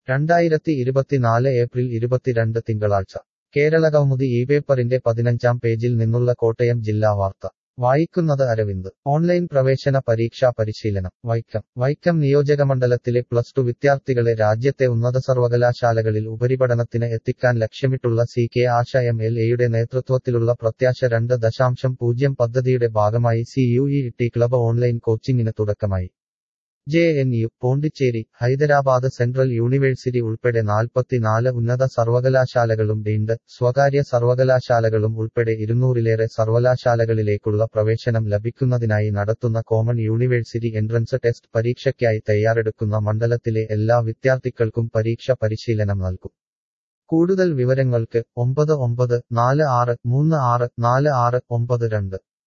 രണ്ടായിരത്തി ഇരുപത്തിനാല് ഏപ്രിൽ ഇരുപത്തിരണ്ട് തിങ്കളാഴ്ച കേരളകൗമുദി ഈ പേപ്പറിന്റെ പതിനഞ്ചാം പേജിൽ നിന്നുള്ള കോട്ടയം ജില്ലാ വാർത്ത വായിക്കുന്നത് അരവിന്ദ് ഓൺലൈൻ പ്രവേശന പരീക്ഷാ പരിശീലനം വൈക്കം വൈക്കം നിയോജകമണ്ഡലത്തിലെ പ്ലസ് ടു വിദ്യാർത്ഥികളെ രാജ്യത്തെ ഉന്നത സർവകലാശാലകളിൽ ഉപരിപഠനത്തിന് എത്തിക്കാൻ ലക്ഷ്യമിട്ടുള്ള C K Asha M L എയുടെ നേതൃത്വത്തിലുള്ള പ്രത്യാശ രണ്ട് ദശാംശം പൂജ്യം പദ്ധതിയുടെ ഭാഗമായി C U E T club online കോച്ചിങ്ങിന് തുടക്കമായി J N U Pondicherry Hyderabad central university ഉൾപ്പെടെ നാൽപ്പത്തിനാല് ഉന്നത സർവകലാശാലകളും ഡീംഡ് സ്വകാര്യ സർവകലാശാലകളും ഉൾപ്പെടെ ഇരുന്നൂറിലേറെ സർവകലാശാലകളിലേക്കുള്ള പ്രവേശനം ലഭിക്കുന്നതിനായി നടത്തുന്ന കോമൺ യൂണിവേഴ്സിറ്റി എൻട്രൻസ് ടെസ്റ്റ് പരീക്ഷയ്ക്കായി തയ്യാറെടുക്കുന്ന മണ്ഡലത്തിലെ എല്ലാ വിദ്യാർത്ഥികൾക്കും പരീക്ഷ പരിശീലനം നൽകും കൂടുതൽ വിവരങ്ങൾക്ക് ഒമ്പത് ഒമ്പത് നാല് ആറ് മൂന്ന് ആറ് നാല് ആറ് ഒമ്പത് രണ്ട്